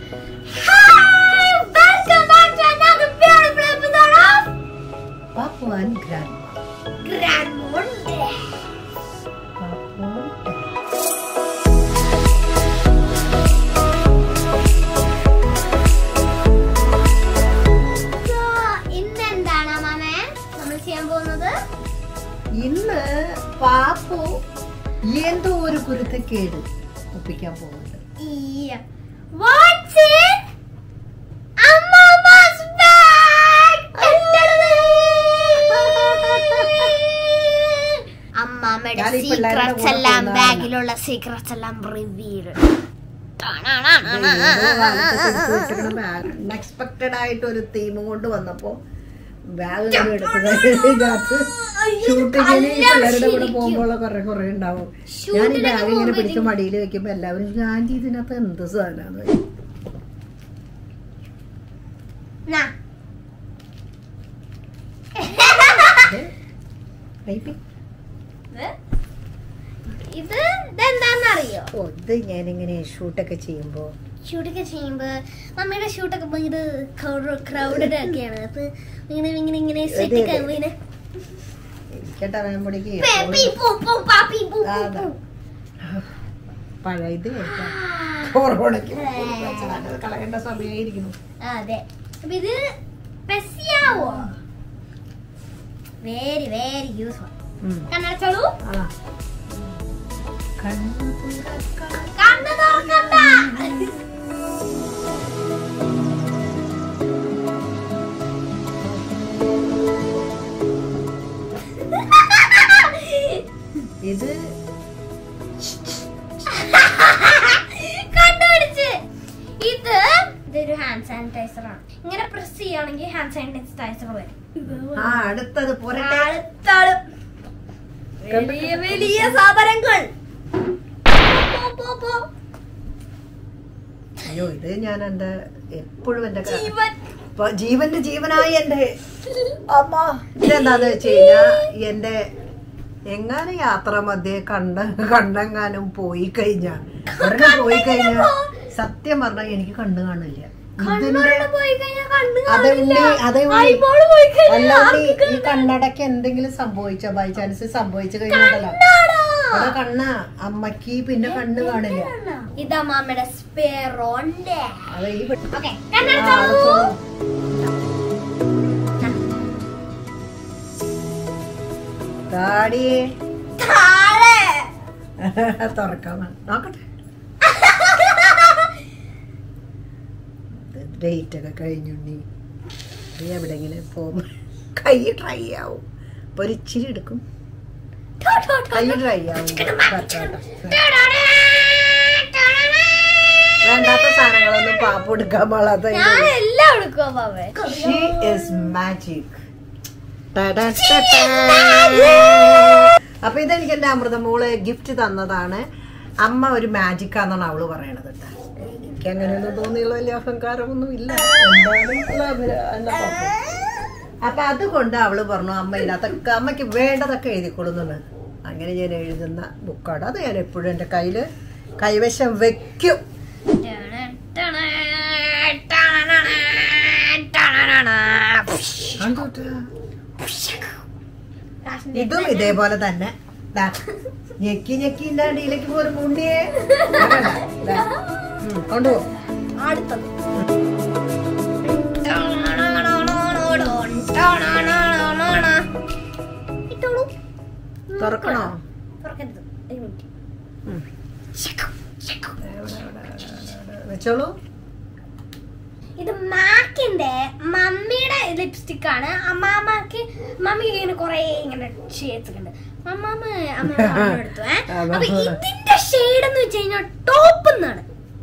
Hi! Welcome back to another beautiful episode of Papu and Grandma. Grand Monday. Papu. So, ഇന്ന് എന്താണ് മാമേ നമ്മൾ ചെയ്യാൻ പോകുന്നത് ഇന്ന് പാപ്പു എന്തോ ഒരു കുരുത്തക്കേട് ഒപ്പിക്കാൻ പോകുന്നുണ്ട് Yeah. What's in Amama's bag? അമ്മാമ്മയുടെ ഞാൻ ഈ പിള്ളേരുടെ സീക്രട്സ് കൂടെ എല്ലാം പോകുന്നതാണ്. ബാഗിലുള്ള സീക്രട്സ് എല്ലാം റിവീൽ അൺഎക്സ്പെക്ടഡ് ആയിട്ട് ഒരു തീം കൊണ്ട് വന്നപ്പോ ബാഗ് എടുത്തത് ഷൂട്ടിങ്ങിന് ഈ പിള്ളേരുടെ കൂടെ പോകുമ്പോൾ കുറെ കുറെ ഉണ്ടാവും ഞാൻ ഈ ബാഗ് ഇങ്ങനെ പിടിച്ച് മടിയിൽ വെക്കുമ്പോ എല്ലാവരും ആന്റി ഇതിനകത്ത് എന്ത് സാധനമാണ് ഇത് ഇതെന്താന്നറിയോ ഓ ഇത് ഞാനിങ്ങനെ ഷൂട്ടൊക്കെ ചെയ്യുമ്പോ ഷൂട്ടൊക്കെ ചെയ്യുമ്പോ മമ്മിയുടെ ഷൂട്ടൊക്കെ ഭയങ്കര ക്രൗഡഡ് ഒക്കെയാണ് അപ്പൊ ഇങ്ങനെ ഇങ്ങനെ ഇങ്ങനെ സെറ്റ് അതെ, ഒക്കെ അതെ. ഇങ്ങനെ എനിക്കട്ടെ വേമ്പടിക്ക് പേ, പൂ, പൂ, പാപ്പി, പൂ, പൂ, അതാ. പൂ. പഴയ ഇത് കേൾക്കാം കൊറോണയ്ക്ക് കളയേണ്ട സമയമായിരിക്കുന്നു ആ, അതെ അപ്പൊ ഇത് പെസിയാവോ വെരി വെരി യൂസ്ഫുൾ ഉം. കണ്ണടച്ചോളൂ ആ. കണ്ണു തുറക്കാം. കണ്ണ് തുറക്കണ്ട ഇത് കണ്ടുപിടിച്ച് ഇത് ഇതൊരു ഹാൻഡ് സാനിറ്റൈസർ ആണ് ഇങ്ങനെ പ്രസ് ചെയ്യുകയാണെങ്കിൽ ഹാൻഡ് സാനിറ്റൈസർ വരും ആ അടുത്തത് പോരട്ടെ അടുത്താള് വലിയ വലിയ സാധനങ്ങൾ പോ, പോ, പോ. അയ്യോ ഇത് ഞാൻ എന്റെ എപ്പോഴും എന്റെ ക- ജീവൻ ഇപ്പൊ ജീവന്റെ ജീവനായി എന്റെ അമ്മ ഇതെന്താന്ന് വെച്ച് കഴിഞ്ഞാ എന്റെ എങ്ങാനും യാത്ര മധ്യേ കണ്ട കണ്ടെങ്ങാനും പോയി കഴിഞ്ഞാ ഒരെണ്ണം പോയി കഴിഞ്ഞാ സത്യം പറഞ്ഞാൽ എനിക്ക് കണ്ടു കാണില്ല ഇതിന്റെ കണ്ണുകൊണ്ട് പോയി കഴിഞ്ഞാൽ കണ്ണ് അതേ കാണില്ല. ഉള്ളി അതേ ഉള്ളി eyeball പോയി കഴിഞ്ഞാൽ അല്ലാണ്ട് ആർക്ക് ഈ കണ്ണടക്ക് എന്തെങ്കിലും സംഭവിച്ചോ ബൈ ചാൻസ് സംഭവിച്ചു കഴിഞ്ഞാലോ കണ്ണാടാ. അവിടെ കണ്ണ അമ്മക്ക് പിന്നെ കണ്ണ് കാണില്ല ഇതാ മാമയുടെ സ്പെറോന്റെ അത് ഈ വെ- ഓക്കെ ആ, കണ്ണടച്ചോളൂ അടുത്തത്. താടിയേ താഴെ തുറക്കാൻ നോക്കട്ടെ ഡേറ്റ് ഒക്കെ കഴിഞ്ഞുണ്ണി നീ എവിടെങ്കിലും പോകുമ്പോ കൈ ഡ്രൈ ആവും അപ്പൊ ഒരു ഇച്ചിരി എടുക്കും ടോ, ടോ, ടോ. കൈ ഡ്രൈ ആവും കറക്റ്റായിട്ട്. വേണ്ടാത്ത സാധനങ്ങളൊന്നും പാപ്പ് എടുക്കാൻ പാടാത്ത ഞാൻ എല്ലാം എടുക്കുവാ മാമേ ഷീ ഇസ് മാജിക് അപ്പൊ ഇതെനിക്ക് എന്റെ അമൃതമോള് ഗിഫ്റ്റ് തന്നതാണ് അമ്മ ഒരു മാജിക്കാന്നാണ് അവള് പറയണത് ട്ടാ. എനിക്ക് അങ്ങനെയൊന്നും തോന്നിയുള്ള വലിയ അഹങ്കാരമൊന്നും ഇല്ല എന്തായാലും ഉള്ള അഭിര- എന്റെ പാപ്പ. അപ്പൊ അതുകൊണ്ട് അവള് പറഞ്ഞു അമ്മ ഇതിനകത്തൊക്കെ അമ്മയ്ക്ക് വേണ്ടതൊക്കെ എഴുതിക്കൊള്ളുന്നുണ്ട് അങ്ങനെ ഞാൻ എഴുതുന്ന ബുക്കാണ് അത് ഞാൻ എപ്പോഴും എന്റെ കയ്യില് കൈവശം വെക്കും ഇതും ഇതേപോലെ തന്നെ ദാ, ഞെക്കി ഞെക്കി ഇന്റെ അടിയിലേക്ക് പോരും മുണ്ടിയേ ദാ, ഉം, കൊണ്ടുപോ അടുത്തത് ഇട്ടോളൂ തുറക്കണോ തുറക്കരുത് ഒരു മിനിറ്റ് ഉം. വെച്ചോളൂ ഇത് മാക്കിന്റെ മമ്മിയുടെ ലിപ്സ്റ്റിക് ആണ് അമ്മാമ്മക്ക് മമ്മി ഇങ്ങനെ കൊറേ ഇങ്ങനെ ഷെയ്ഡ്സ് ഒക്കെ ഉണ്ട് അമ്മാമ്മ അമ്മ എടുത്തു ഏ അപ്പൊ ഇതിന്റെ ഷെയ്ഡ് എന്ന് വെച്ച് കഴിഞ്ഞാൽ ടോപ്പ് എന്നാണ്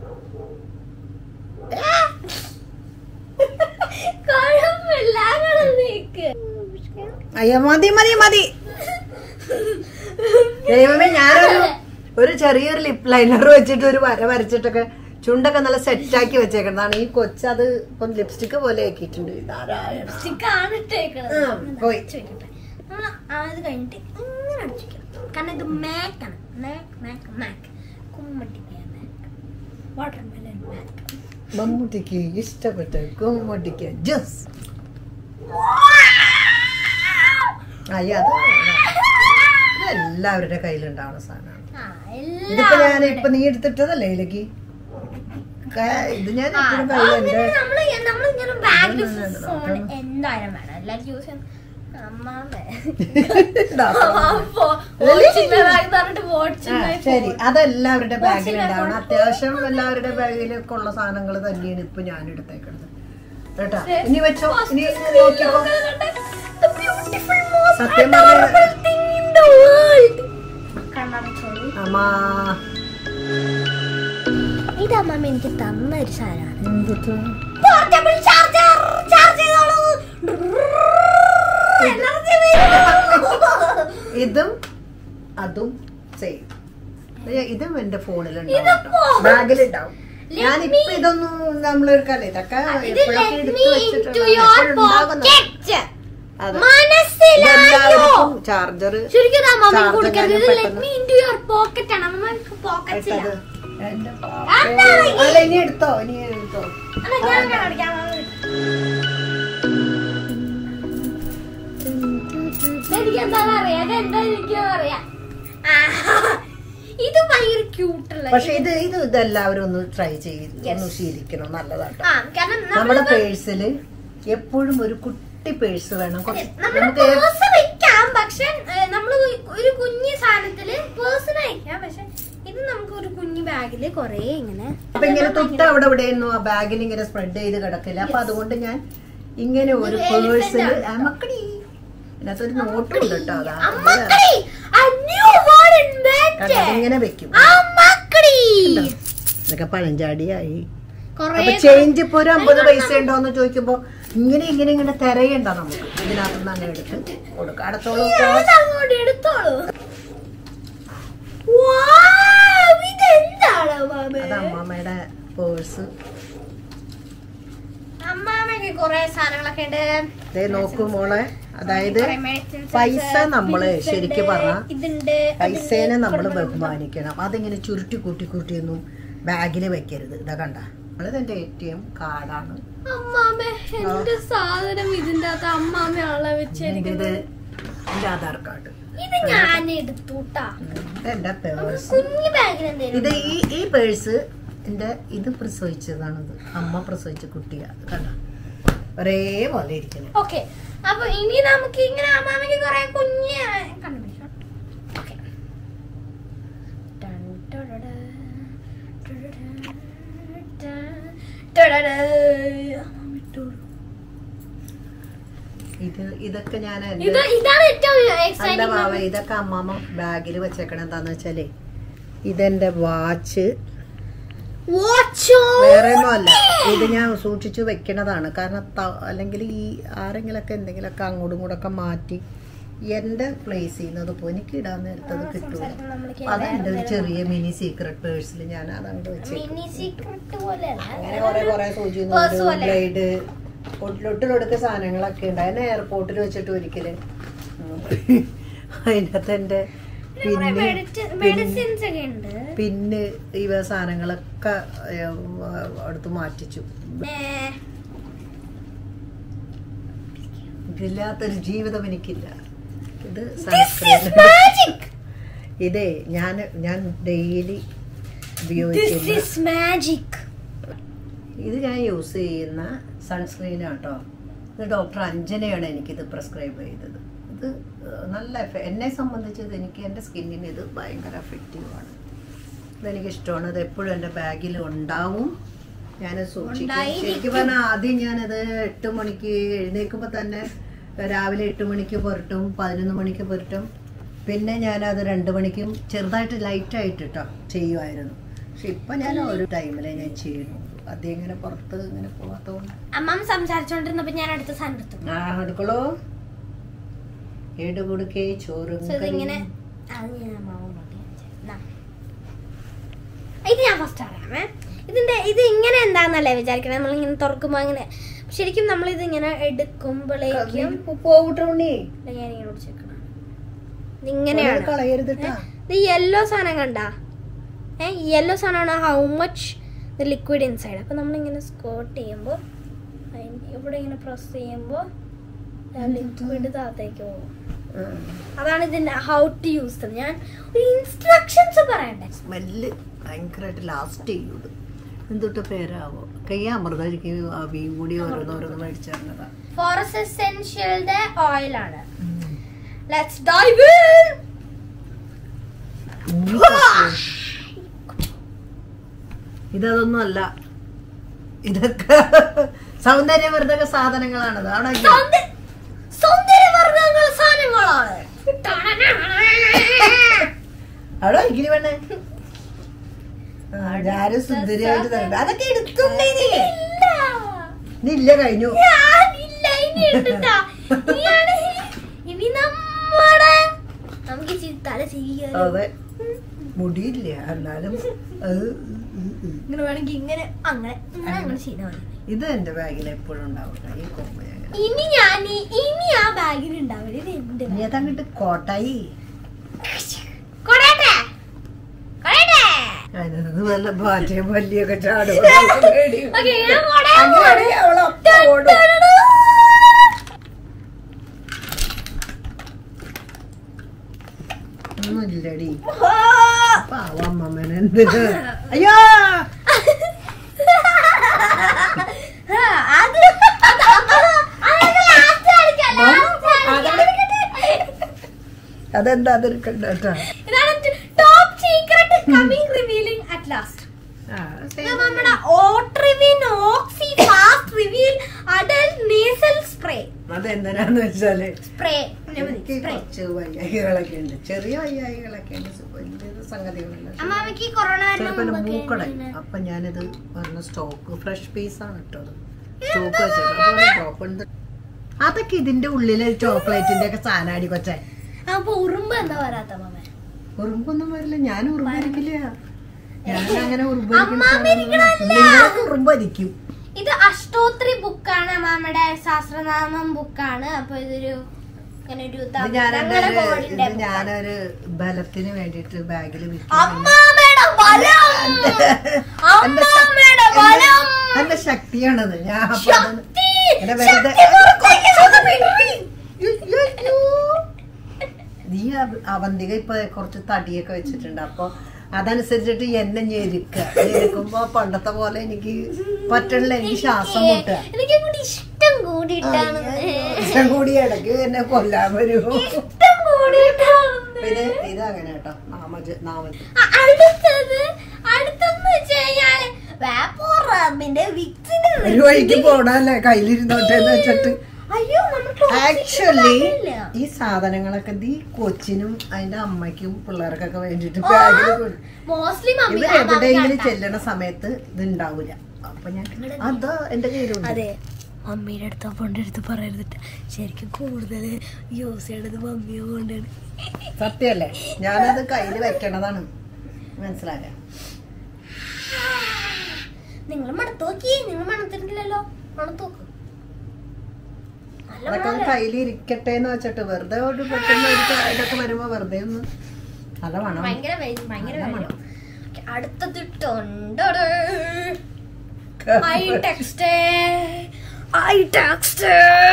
കുഴപ്പമില്ല അങ്ങനെ നിക്ക്. അയ്യോ മതി മതി മതി ദൈവമേ ഞാനൊരു ഒരു ചെറിയൊരു ലിപ് ലൈനർ വെച്ചിട്ട് ഒരു വര വരച്ചിട്ടൊക്കെ ചുണ്ടൊക്കെ നല്ല സെറ്റാക്കി വെച്ചേക്കുന്നതാണ് ഈ കൊച്ചത് ഇപ്പം ലിപ്സ്റ്റിക് പോലെ ആക്കിയിട്ടുണ്ട് നാരായണ ലിപ്സ്റ്റിക് ആണ് ഇട്ടേക്കണത് ആ, പോയി. അടിച്ച് വെക്കട്ടെ. നമ്മള് അത് കഴിഞ്ഞിട്ട് ഇങ്ങനെ അടിച്ചു വെക്കണം കാരണം ഇത് മാക്ക് ആണ് മാക്ക് മാക്ക് മാക്ക് കുമ്മട്ടി മാക്ക് വാട്ടർ മെലൻ മാക്ക് മമ്മൂട്ടിക്ക് ഇഷ്ടപ്പെട്ട മമ്മൂട്ടിക്ക് ജ്യൂസ് അയ്യ അത് ഇത് എല്ലാവരുടെ കയ്യിലുണ്ടാവുന്ന സാധനമാണ് ആ, ഇതിപ്പോ ഞാൻ എല്ലാവരുടെ- ഇപ്പൊ നീ എടുത്തിട്ടതല്ലേ ഇതിലേക്ക് ക- ഇത് ഞാൻ ആ, എപ്പോഴും ആ, കയ്യിൽ അങ്ങനെ എന്റെ നമ്മള് നമ്മളിങ്ങനെ ബാഗിൽ അതൊന്നും വേണ്ട, ഫോൺ അതൊന്നും. എന്തായാലും വേണം എല്ലാരും യൂസ് ചെയ്യണം അമ്മാമേ ഇതാ. അപ്പൊ watching bag പറഞ്ഞിട്ട് watching ആ, my ശരി phone. അതെല്ലാവരുടെ Watching ബാഗിൽ my ഉണ്ടാവണം phone. അത്യാവശ്യം എല്ലാവരുടെ ബാഗിലൊക്കെ ഉള്ള സാധനങ്ങൾ തന്നെയാണ് ഇപ്പൊ ഞാൻ എടുത്തേക്കുന്നത് കേട്ടാ ഇനി വെച്ചോ ഇനി First നോക്കിക്കോ The beautiful, most സത്യം പറഞ്ഞാ- adorable thing in the world. കണ്ണടച്ചോളൂ. അമ്മാ ഇത് അമ്മ എനിക്ക് തന്ന ഒരു സാധനമാണ് എന്തുട്ടാ? പോർട്ടബിൾ ചാർജർ ചാർജ് ചെയ്തോളൂ എനർജി ഇതും അതും സെയിം ഇതും എന്റെ ഇതിപ്പോ- ഫോണിലുണ്ടാവും ബാഗിലുണ്ടാവും ഞാനിപ്പോ ഇതൊന്നും നമ്മളെടുക്കാല്ലേ ഇതൊക്കെ ഇത് എപ്പോഴൊക്കെ let എടുത്ത് me into വെച്ചിട്ടുള്ള your എപ്പോഴുണ്ടാകുന്ന- pocket. അതെ. മനസ്സിലായോ ഇതെല്ലാവർക്കും ചാർജർ ശരിക്കും ഇത് അമ്മമ്മ Charger കൊടുക്കരുത് ഞാൻ ഇത് let പെട്ടെന്ന് me into your pocket ആണ് അമ്മമ്മക്ക് പോക്കറ്റ്സ് ഇല്ല ഇട്ടത്. എന്റെ അതാ പാപ്പേ. ഈ- അല്ല ഇനി എടുത്തോ ഇനി എടുത്തോ അല്ല, ഞാൻ കാണിക്കാം. എനിക്ക് എന്താണെന്ന് അറിയാം ഇത് എന്താ എനിക്ക് അറിയാം ആ, ഇത് ഭയങ്കര ക്യൂട്ടുള്ള പക്ഷെ ഇത് ഇത് ഇതെല്ലാവരും ഒന്ന് ട്രൈ ചെയ്ത് ഒന്ന് ശീലിക്കണം നല്ലതാട്ടോ ആ കാരണം നമ്മുടെ നമ്മളിപ്പോ- പേഴ്സില് എപ്പോഴും ഒരു കുട്ടി പേഴ്സ് വേണം കുറച്ച് നമ്മള് നമുക്ക് ഏ- പേഴ്സ് വെക്കാം പക്ഷെ നമ്മള് ഒരു കുഞ്ഞു സാധനത്തില് പേഴ്സൺ അയക്കാം പക്ഷെ ഇത് നമുക്ക് ഒരു കുഞ്ഞു ബാഗില് കൊറേ ഇങ്ങനെ അപ്പൊ ഇങ്ങനെ തൊട്ട് അവിടെ ഇവിടെ ഒന്നും ആ ബാഗിൽ ഇങ്ങനെ സ്പ്രെഡ് ചെയ്ത് കിടക്കില്ല അപ്പൊ അതുകൊണ്ട് ഞാൻ ഇങ്ങനെ ഒരു ഒരു elephant പേഴ്സിൽ ആണ്. മക്കടി ഇതിനകത്തൊരു നോട്ടും ഉണ്ട് കേട്ടോ അതാ അമ്മക്കടി a new word invented. കണ്ടോ? ഇങ്ങനെ വെക്കും അമ്മക്കടി ഇതൊക്കെ പഴഞ്ചാടിയായി കൊറേ അപ്പൊ ചേഞ്ച് ഇപ്പൊ ഒരു അമ്പത് പൈസ ഉണ്ടോന്ന് ചോദിക്കുമ്പോ ഇങ്ങനെ ഇങ്ങനെ ഇങ്ങനെ തിരയണ്ട നമുക്ക് ഇതിനകത്തുനിന്ന് അങ്ങനെ എടുത്ത് കൊടുക്കാം അടുത്തോളം ഞാൻ അങ്ങോട്ട് എടുത്തോളൂ Wow, ഇതെന്താണ് മാമേ? അത് അമ്മമ്മയുടെ പേഴ്സ് അമ്മാമ്മക്ക് കൊറേ സാധനങ്ങളൊക്കെ ഉണ്ട് ദേ നോക്കൂ മോളെ അതായത് കൊറേ medicines പൈസ ഉണ്ട്, നമ്മള് pills ശരിക്കും ഉണ്ട്, പറഞ്ഞാ ഇതുണ്ട് പൈസേനെ നമ്മൾ അതുണ്ട്. ബഹുമാനിക്കണം അതിങ്ങനെ ചുരുട്ടി കൂട്ടി കൂട്ടിയൊന്നും ബാഗിൽ വെക്കരുത് ഇതാ കണ്ട അത് എന്റെ എ ടി എം കാർഡാണ് അമ്മാമ്മ എന്റെ സാധനം ഇതിന്റെ അകത്ത് അമ്മാമ്മയാണല്ലോ ഇത് വെച്ചിരിക്കുന്നത് എന്റെ ആധാർ കാർഡ് ഇത് ഞാൻ എടുത്തുട്ടാ ഇത് എന്റെ പേഴ്സ് കുഞ്ഞു ബാഗിൽ എന്തേലും ഇത് ഈ ഈ പേഴ്സ് എന്റെ ഇത് പ്രസവിച്ചതാണിത് അമ്മ പ്രസവിച്ച കുട്ടിയാ കണ്ട ഒരേപോലെ ഇരിക്കണേ ഓക്കെ അപ്പൊ ഇനി നമുക്ക് ഇങ്ങനെ അമ്മാമ്മക്ക് കൊറേ കുഞ്ഞ് കണ്ടുപിടിക്കാം ഓക്കെ ഇത് ഇതൊക്കെ ഞാൻ ഇത് ഇതാണ് ഏറ്റവും അല്ല എക്സൈറ്റിംഗ് ബാവ ഇതൊക്കെ അമ്മാമ്മ ബാഗിൽ വെച്ചേക്കണ എന്താന്ന് വെച്ചാലേ ഇതെന്റെ വാച്ച് വാച്ചോ വേറെ ഒന്നും അല്ല ഇത് ഞാൻ സൂക്ഷിച്ചു വെക്കണതാണ് കാരണം ത- അല്ലെങ്കിൽ ഈ ആരെങ്കിലൊക്കെ എന്തെങ്കിലുമൊക്കെ അങ്ങോട്ടും ഇങ്ങോട്ടൊക്കെ മാറ്റി എന്റെ പ്ലേസ് ചെയ്യുന്നത് പോ എനിക്ക് ഇടാൻ നേരത്തെ അത് കിട്ടൂല അതെന്റെ ഒരു ചെറിയ മിനി സീക്രട്ട് പേഴ്സിൽ ഞാൻ അതങ്ങോട്ട് വെച്ചേക്കും മിനി സീക്രട്ട് പോലെ അങ്ങനെ കുറെ കുറെ സൂചി Purse പോലെ. ബ്ലേഡ് ഒട്ടിലൊടുക്ക സാധനങ്ങളൊക്കെ ഉണ്ട് അതിനെ എയർപോർട്ടിൽ വെച്ചിട്ട് ഒരിക്കല് അതിനകത്ത് എന്റെ പിന്നെ പിന്നെ മെഡിസിൻസ് ഒക്കെ ഉണ്ട് പിന്നെ ഇവ സാധനങ്ങളൊക്കെ ഏർ, അടുത്ത് മാറ്റിച്ചു ഏ, ഇതില്ലാത്തൊരു ജീവിതം എനിക്കില്ല ഇത് This is sunscreen. magic. ഇതേ ഞാൻ ഞാൻ ഡെയിലി This ഉപയോഗിക്കുന്ന is magic. ഇത് ഞാൻ യൂസ് ചെയ്യുന്ന സൺസ്ക്രീൻ ആട്ടോ ഇത് ഡോക്ടർ അഞ്ജനയാണ് എനിക്കിത് പ്രിസ്ക്രൈബ് ചെയ്തത് ഇത് ഏഹ്, നല്ല എഫ- എന്നെ സംബന്ധിച്ച് ഇത് എനിക്ക് എൻ്റെ സ്കിന്നിന് ഇത് ഭയങ്കര എഫക്റ്റീവാണ് ഇതെനിക്ക് ഇഷ്ടമാണ് ഇത് എപ്പോഴും എൻ്റെ ബാഗിൽ ഉണ്ടാവും ഞാൻ സൂക്ഷിക്കും ഉണ്ടായിരിക്കും. ശരിക്കും പറഞ്ഞാൽ ആദ്യം ഞാനത് എട്ട് മണിക്ക് എഴുന്നേൽക്കുമ്പോൾ തന്നെ രാവിലെ എട്ട് മണിക്ക് പുരട്ടും പതിനൊന്ന് മണിക്ക് പുരട്ടും പിന്നെ ഞാനത് രണ്ട് മണിക്കും ചെറുതായിട്ട് ലൈറ്റായിട്ട് കേട്ടോ ചെയ്യുമായിരുന്നു പക്ഷെ ഇപ്പം ഞാൻ ഒരു ടൈമിലേ ഞാൻ ചെയ്യുന്നു ആദ്യം ഇങ്ങനെ പുറത്ത് ഇങ്ങനെ പോകാത്തതുകൊണ്ട് അമ്മ സംസാരിച്ചോണ്ടിരുന്നപ്പോ ഞാൻ അടുത്ത സാധനം എടുത്തു ആ എടുക്കളോ ഏട് കൊടുക്കേ ചോറും So ഇതിങ്ങനെ അത് ഞാൻ അമ്മാവനോട് ചോദിച്ചേ. എന്നാ. ഇത് ഞാൻ ഫസ്റ്റ് അറിയാമേ ഇതിന്റെ ഇത് ഇങ്ങനെ എന്താന്നല്ലേ വിചാരിക്കണേ നമ്മളിങ്ങനെ തുറക്കുമ്പോ അങ്ങനെ ശരിക്കും നമ്മൾ ഇത് ഇങ്ങനെ എടുക്കുമ്പോഴേക്കും പോകട്ടുണ്ണി ഞാൻ ഇങ്ങനെ പിടിച്ചേക്കണം ഇങ്ങനെയാണ് കളയരുത് ട്ടാ. ഇത് യെല്ലോ സാധനം കണ്ട ഏ യെല്ലോ സാധനമാണ് ഹൗ മച്ച് ലിക്വിഡ് ഇൻസൈഡ് അപ്പോൾ നമ്മളിങ്ങനെ സ്കോട്ട് ചെയ്യുമ്പോൾ ഇവിടെ ഇങ്ങനെ പ്രസ് ചെയ്യുമ്പോൾ ലിക്വിഡ് താഴത്തേക്ക് പോകും അതാണ് ഇതിന്റെ ഹൗ ടു യൂസ് ഞാൻ ഇൻസ്ട്രക്ഷൻസ് പറയണ്ടേ സ്മെല്ല് ഭയങ്കരമായിട്ട് ലാസ്റ്റ് ചെയ്യൂട് എന്തൊട്ട് പേരാവോ കൈ അമൃതരിക്കും അവിയും കൂടി ഓരോന്നോരോന്ന് മേടിച്ചു തരുന്നതാ ഫോറസ്റ്റ് എസെൻഷ്യലിന്റെ ഓയിലാണ് ലെറ്റ്സ് ഡൈവ് ഇതൊന്നും അല്ല ഇതൊക്കെ സൗന്ദര്യവർദ്ധക സാധനങ്ങളാണത് അവിടെ സൗന്ദര്യവർദ്ധക സാധനങ്ങളാണ് അവിടെ ഇങ്ങനെ വേണേ ഞാനും സുന്ദരിയായിട്ട് തരണ്ട അതൊക്കെ എടുത്തുണ്ടേ നീ ഇല്ല. നീ ഇല്ല കഴിഞ്ഞു ഞാനില്ല, ഇനി എടുത്തിട്ടാ. ഇനിയാണ് ഇനി നമ്മടെ നമുക്ക് ഇച്ചിരി തല ചെയ്യാലോ അതെ മുടിയില്ല എന്നാലും അത് ഇങ്ങനെ വേണമെങ്കിൽ ഇങ്ങനെ അങ്ങനെ ഇങ്ങനെ അങ്ങനെ ചെയ്താൽ മതി ഇത് എന്റെ ബാഗിൽ എപ്പോഴും ഉണ്ടാവും ഈ കൊമ്പ് ഞാൻ ഇങ്ങനെ. ഇനി ഞാൻ ഈ- ഇനി ആ ബാഗിൽ ഉണ്ടാവില്ല ഇത് എന്ത് നീ അതങ്ങട്ട് കോട്ടായി കൊടയട്ടെ കൊടയട്ടെ അതിനകത്ത് വല്ല പാറ്റയും പല്ലിയൊക്കെ ചാടും ഓക്കേ, ഞാൻ കൊടയാൻ പോവാണ്. അങ്ങനെയാണെങ്കിൽ അവളപ്പം ഓടും. ഒന്നുമില്ലടി പാവം അമ്മമ്മേനെ എന്തിനാ അയ്യോ ആ, അത് അത് അത് last കളിക്കാം, last കളിക്കാം. അതെന്താ അതെടുക്കണ്ട കേട്ടോ ഇതാണ് top secret coming revealing at last ആ, ഇത് നമ്മുടെ Otrivin oxy fast reveal adult nasal spray അതെന്തിനാന്ന് വെച്ചാല് സ്പ്രേ എനിക്ക് കുറച്ച് വയ്യായികളൊക്കെ ഉണ്ട് ചെറിയ വയ്യായികളൊക്കെ ഉണ്ട് വലിയ സംഗതികളില്ല അമ്മാമയ്ക്ക് കൊറോണ ചിലപ്പോ എന്റെ മൂക്കട അപ്പൊ ഞാനിത് പറഞ്ഞ സ്റ്റോക്ക് ഫ്രഷ് പീസ് ആണ് ഇട്ടത് സ്റ്റോക്ക് വെച്ചത് അതൊക്കെ ഇതിന്റെ ഉള്ളില് ചോക്ലേറ്റിന്റെ ഒക്കെ സാധനമാടി കൊച്ചേ അപ്പൊ ഉറുമ്പ് എന്താ വരാത്ത അമ്മാമ ഉറുമ്പൊന്നും വരില്ല ഞാൻ ഉറുമ്പരിക്കില്ല ഞാൻ അങ്ങനെ അമ്മാമ്മ ഇരിക്കണല്ലേ? ഉറുമ്പരിക്കും ഇത് അഷ്ടോത്രി ബുക്കാണ് അമ്മാമ്മയുടെ സഹസ്രനാമം ബുക്കാണ് അപ്പൊ ഇതൊരു ഇങ്ങനെ ഒരു ഇത് തമിഴ് ഞാനെന്റെ ഞങ്ങളുടെ ഒരു- ഗോഡിന്റെ ഇത് book ആണ്. ഞാനൊരു ബലത്തിന് വേണ്ടിട്ട് ബാഗിൽ അമ്മാമ്മയുടെ ബലം അമ്മാമ്മയുടെ ബലം എന്റെ ശക്തിയാണത് ഞാൻ അപ്പൊ അത് ശക്തി എന്നെ വെറുതെ ശക്തി പുറത്തേക്ക് നീ അവ- അവന്തിക ഇപ്പൊ കുറച്ച് തടിയൊക്കെ വെച്ചിട്ടുണ്ട് അപ്പൊ അതനുസരിച്ചിട്ട് എന്നെ ഞെരുക്ക ഞെരുക്കുമ്പോ പണ്ടത്തെ പോലെ എനിക്ക് പറ്റണില്ല എനിക്ക് ശ്വാസം മുട്ടുക എനിക്ക് കൂടി ഇഷ്ടം കൂടിയിട്ടാണ് ഇഷ്ടം കൂടി ഇടയ്ക്ക് എന്നെ കൊല്ലാൻ വരും ഇഷ്ടം കൂടിയിട്ടാണ് ഇത് ഇത് അങ്ങനെ കേട്ടോ നാമജ നാമ അ- അടുത്തത് അടുത്തെന്ന് വെച്ച് കഴിഞ്ഞാല് വേപ്പോറമ്പിന്റെ വിക്സിന്റെ ഒരു വഴിക്ക് പോണല്ലേ കയ്യിലിരുന്നോട്ടെ എന്ന് വെച്ചിട്ട് അയ്യോ നമുക്ക് ആക്ച്വലി ഇല്ല. ഈ സാധനങ്ങളൊക്കെ ഈ കൊച്ചിനും അതിന്റെ അമ്മയ്ക്കും പിള്ളേർക്കൊക്കെ വേണ്ടിട്ട് ബാഗിൽ കൊടു- മോസ്റ്റ്ലി മമ്മി ഇവര് എവിടെയെങ്കിലും ചെല്ലണ സമയത്ത് ഇത് ഉണ്ടാവില്ല അപ്പൊ ഞാൻ അതാ എന്റെ കയ്യിലുണ്ട് അതെ മമ്മിയുടെ അടുത്ത് അപ്പൻ്റെ അടുത്ത് പറയരുതിട്ട് ശരിക്കും കൂടുതൽ യൂസ് ചെയ്യണത് മമ്മിയെ കൊണ്ടാണ് സത്യല്ലേ ഞാനത് കയ്യിൽ വെക്കണതാണ് മനസ്സിലായ നിങ്ങൾ മണത്ത് നോക്കി നിങ്ങൾ മണത്തിട്ടില്ലല്ലോ മണത്ത് നോക്ക് നല്ല അതൊക്കെ മണമല്ലേ? കയ്യിൽ ഇരിക്കട്ടെ എന്ന് വെച്ചിട്ട് വെറുതെ ഒരു പെട്ടെന്ന് ഒരു ഇതൊക്കെ വരുമ്പോ വെറുതെ ഒന്ന് നല്ല മണം ഭയങ്കര വെ- ഭയങ്കര നല്ല വെള്ളം. മണം. ഓക്കേ, അടുത്തത് ടൊണ്ടട്. ഐ ടെക്സ്റ്റ് ഐ ടെക്സ്റ്റ്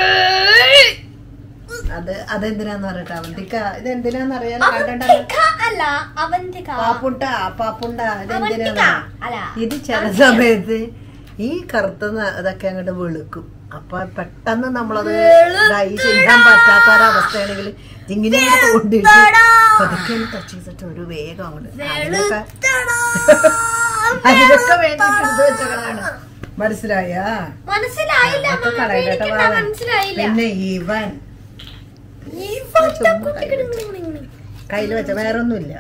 അത് അതെന്തിനാന്ന് പറയട്ടെ അവന്തിക്ക ഇത് എന്തിനാന്ന് അറിയാലോ കണ്ടണ്ട അവന്തിക അല്ല അവന്തിക പാപ്പുണ്ട പാപ്പുണ്ട ഇത് അവന്തിക എന്തിനാണ് അല്ല ഇത് ചില സമയത്ത് ഈ കറുത്ത ന- ഇതൊക്കെ അങ്ങോട്ട് വെളുക്കും അപ്പൊ പെട്ടെന്ന് നമ്മളത് ഡൈ ചെയ്യാൻ പറ്റാത്ത ഒരവസ്ഥയാണെങ്കിൽ ഇങ്ങനെ കൊണ്ടിട്ട് വെളുത്തടാ. പതുക്കെ ടച്ച് ചെയ്തിട്ട് ഒരു വേഗം അങ്ങോട്ട് അതിനൊക്കെ വെളുത്തടാ. അതിനൊക്കെ വേണ്ടിട്ട് എടുത്ത് വെച്ചതാണ് മനസ്സിലായ മനസ്സിലായില്ല അമ്മ. എനിക്കെന്താ മനസ്സിലായില്ല പിന്നെ ഇവൻ ഇവന്റെ കുട്ടിക്കിടുങ്ങിണിങ്ങിണി. കയ്യിൽ വെച്ച വേറൊന്നുമില്ല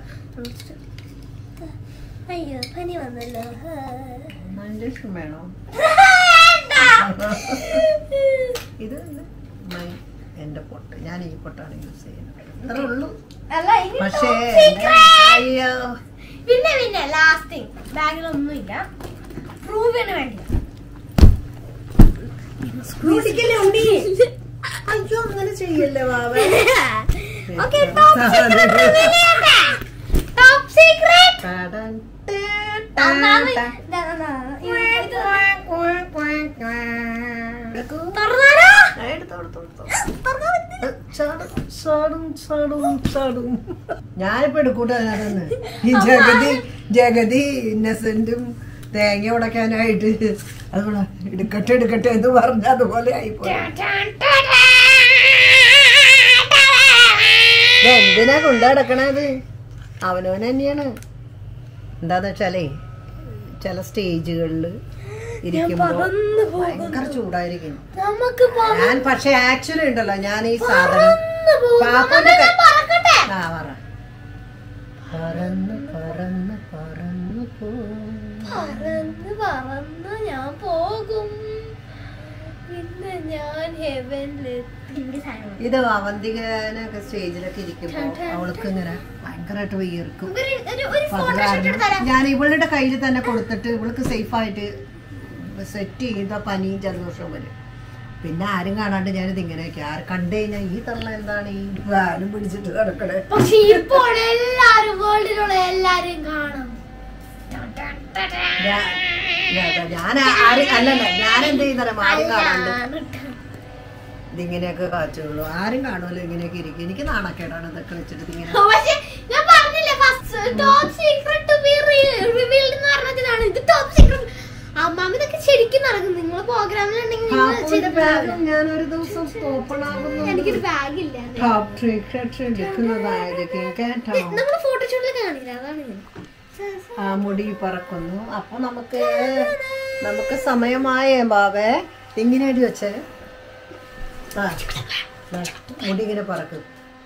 അയ്യോ പനി വന്നല്ലോ ഇഞ്ചക്ഷൻ വേണോ ഇത് മൈ- എന്റെ പൊട്ട് ഞാൻ ഈ പൊട്ടാണ് യൂസ് ചെയ്യുന്നത് അത്രേ ഉള്ളൂ അല്ല ഇനി പക്ഷേ top secret. അയ്യോ പിന്നെ പിന്നെ ലാസ്റ്റിംഗ് ബാഗിലൊന്നുമില്ല പ്രൂവിന് വേണ്ടി കുടിക്കല്ലേ ഉണ്ണി? അയ്യോ അങ്ങനെ ചെയ്യല്ലേ വാവ okay top secret top secret പാടാൻ അമ്മാമ ഇതാ, ഇതാ, ഇത് തുറന്നാലോ? ഞാനിപ്പോ എടുക്കൂട്ടെ അതിനകത്തുനിന്ന് ഈ ജഗതി ജഗതി ഇന്നസെന്റും തേങ്ങ ഉടക്കാനായിട്ട് അതുകൊണ്ട് എടുക്കട്ടെ എടുക്കട്ടെ എന്ന് പറഞ്ഞ അതുപോലെ ആയിപ്പോയി ഇത് എന്തിനാ കൊണ്ടടക്കണത് അവനവൻ തന്നെയാണ് എന്താന്ന് വെച്ചാലേ ചില സ്റ്റേജുകളിൽ ഇരിക്കുമ്പോ പറന്നു പോകുന്നു. ഭയങ്കര ചൂടായിരിക്കും നമുക്ക് പറ- ഞാൻ പക്ഷെ ആക്ച്വലി ഉണ്ടല്ലോ ഞാൻ ഈ സാധനം പറന്നു പോകുന്നു. പാപ്പന്റെ അമ്മ, ഞാൻ പറക്കട്ടെ? ആ പറ പറന്ന് പറന്ന് പറന്ന് പോ പറന്ന് പറന്ന് ഞാൻ പോകും പിന്നെ ഞാൻ ഹെവനിലെത്തി ഇത് അവന്തികനൊക്കെ സ്റ്റേജിലൊക്കെ ഇരിക്കുമ്പോ അവൾക്ക് ഇങ്ങനെ ഭയങ്കരമായിട്ട് വിയർക്കും അപ്പൊ അത് കാരണം ഞാൻ ഇവളുടെ കയ്യിൽ തന്നെ കൊടുത്തിട്ട് ഇവൾക്ക് സേഫ് ആയിട്ട് സെറ്റ് ചെയ്ത പനിയും ജലദോഷവും വരും പിന്നെ ആരും കാണാണ്ട് ഞാനിത് ഇങ്ങനെയൊക്കെ ആര് കണ്ടു കഴിഞ്ഞാൽ ഈ തള്ള എന്താണ് ഈ വാലും പിടിച്ചിട്ട് കിടക്കണേ പക്ഷെ ഇപ്പോൾ എല്ലാരും വേൾഡിലുള്ള എല്ലാരും കാണും ഞാ- ഞാ- ഞാൻ ആരും അല്ലല്ല ഞാൻ എന്ത് ചെയ്യുന്നറിയാം ആരും കാണാണ്ട് ഇതിങ്ങനെയൊക്കെ കാച്ചുള്ളൂ ആരും കാണുമല്ലോ ഇങ്ങനെയൊക്കെ ഇരിക്കും എനിക്ക് നാണക്കേടാണ് ഇതൊക്കെ വെച്ചിട്ട് ഇങ്ങനെ പക്ഷെ ഞാൻ പറഞ്ഞില്ലേ first top secret to be revealed എന്ന് പറഞ്ഞതാണ് ഇത് ടോപ്പ് സീക്രട്ട് അമ്മാമ ഇതൊക്കെ ശരിക്കും നടക്കും നിങ്ങൾ പ്രോഗ്രാമിലുണ്ടെങ്കിൽ നിങ്ങൾ പാപ്പുവിന്റെ ബാഗും ഞാൻ ഒരു ദിവസം ഓപ്പൺ ആകുന്നു എനിക്കൊരു ബാഗ് ഇല്ല ടോപ്പ് ട്രീറ്റ് എടുക്കുന്നതായിരിക്കും കേട്ടോ നമ്മൾ ഫോട്ടോഷൂട്ടിലൊക്കെ കാണില്ല അതാണ് ഞാൻ. ആ മുടി പറക്കുന്നു അപ്പൊ നമുക്ക് നമുക്ക് സമയമായേ ബാബേ ഇങ്ങനെ വെച്ചേ ആ ദാ, മുടി ഇങ്ങനെ പറക്കും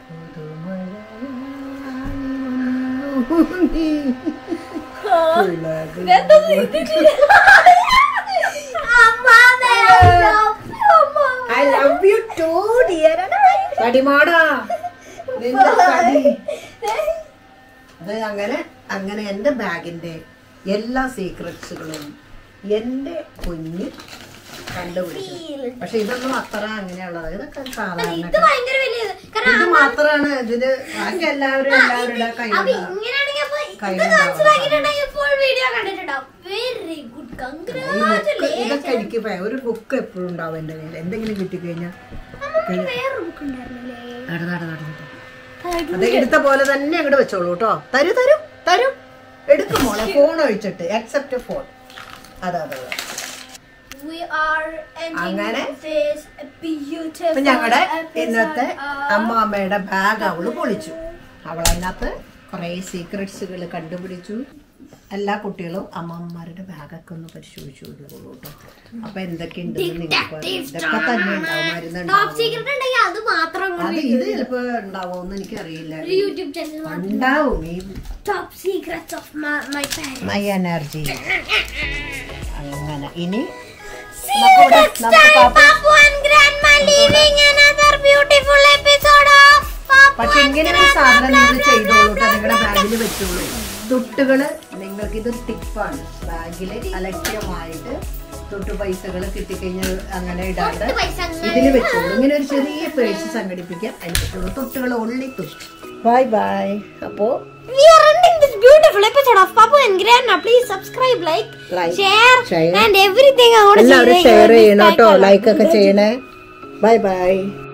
ഇതെന്തത് ഇതിന്? അമ്മാമേ, I love you, അമ്മാ. I love you too dear തടിമാടാ നിന്റെ തടി അത് അങ്ങനെ അങ്ങനെ എൻ്റെ ബാഗിന്റെ എല്ലാ സീക്രട്സുകളും എൻ്റെ കുഞ്ഞ് കണ്ടുപിടിച്ചു പക്ഷെ ഇതൊന്നും അത്ര അങ്ങനെയുള്ളത് ഇതൊക്കെ സാധാരണ ഇത് ഭയങ്കര വലിയ കാരണം ഇത് മാത്രാണ് ഇതിന് ബാക്കി എല്ലാവരും എല്ലാവരുടെ അപ്പൊ കയ്യിലുണ്ടാവും ഇങ്ങനെയാണെങ്കിൽ അപ്പൊ ഇത് കയ്യിലുണ്ടാവും. മനസ്സിലാക്കിയിട്ടുണ്ടെങ്കിൽ ഫുൾ വീഡിയോ കണ്ടിട്ടുണ്ടാവും വെരി ഗുഡ് ഈ ബുക്ക് ഇതൊക്കെ കൺഗ്രാറ്റുലേഷൻ എനിക്ക് ഭയ- ഒരു ബുക്ക് എപ്പോഴും ഉണ്ടാവും എൻ്റെ കയ്യിൽ എന്തെങ്കിലും കിട്ടിക്കഴിഞ്ഞാൽ വേറെ ബുക്ക് ഉണ്ടായിരുന്നില്ലേ നട നട നട നട. അത് എടുത്ത പോലെ തന്നെ അങ്ങോട്ട് വെച്ചോളൂ കേട്ടോ തരൂ തരൂ തരൂ എടുക്കും മോളെ ഫോൺ ഒഴിച്ചിട്ട് എക്സെപ്റ്റ് ഫോൺ അതെ അതെ അതെ We are ending അങ്ങനെ this beautiful അപ്പൊ ഞങ്ങളുടെ episode ഇന്നത്തെ of- അമ്മാമ്മയുടെ ബാഗ് അവള് പൊളിച്ചു അവൾ അതിനകത്ത് കുറെ സീക്രട്സുകൾ കണ്ടുപിടിച്ചു എല്ലാ കുട്ടികളും അമ്മമാരുടെ ബാഗൊക്കെ ഒന്ന് പരിശോധിച്ചു കൊടുക്കുള്ളൂ കേട്ടോ അപ്പൊ എന്തൊക്കെയുണ്ടെന്ന് നിങ്ങൾക്ക് അറിയാം. ഇതൊക്കെ തന്നെ ഉണ്ടാവും ടോപ്പ് മരുന്നുണ്ടാവും സീക്രട്ട് ഉണ്ടെങ്കിൽ അത് മാത്രം അത് ഇത് ചിലപ്പോ ഉണ്ടാവുമെന്ന് എനിക്കറിയില്ല ഒരു യൂട്യൂബ് ചാനൽ ഉണ്ടാവും ഈ top secrets of my parents my energy അങ്ങനെ ഇനി നമുക്കിവിടെ Next നമുക്ക് time, പാപ്പ Papu and Grandma leaving another beautiful episode of Papu പക്ഷെ and ഇങ്ങനെ ഒരു Grandma സാധനം നിങ്ങൾ blah, ചെയ്തോളൂ blah, കേട്ടോ blah, നിങ്ങളുടെ blah, ബാഗിൽ വെച്ചോളൂ തുട്ടുകള് നിങ്ങൾക്ക് ഇത് ടിപ്പാണ് ബാഗിൽ അലക്ഷ്യമായിട്ട് തൊട്ടു പൈസകൾ കിട്ടിക്കഴിഞ്ഞാൽ അങ്ങനെ ഇടാണ്ട് തൊട്ട് പൈസ അങ്ങനെ. ഇതിൽ വെച്ചോളൂ ഇങ്ങനെ ഒരു ചെറിയ പേഴ്സ് സംഘടിപ്പിക്കാൻ അതിന് പറ്റുള്ളൂ തൊട്ടുകൾ ഉള്ളി തുട്ട് ബൈ ബൈ അപ്പോ We are ending this beautiful episode of Papu and Grandma. Please subscribe, like, Like, share, share. and everything. I want to എല്ലാവരും see ഷെയർ in this ചെയ്യണം കേട്ടോ cycle. ലൈക്ക് ഒക്കെ ചെയ്യണേ ബൈ ബൈ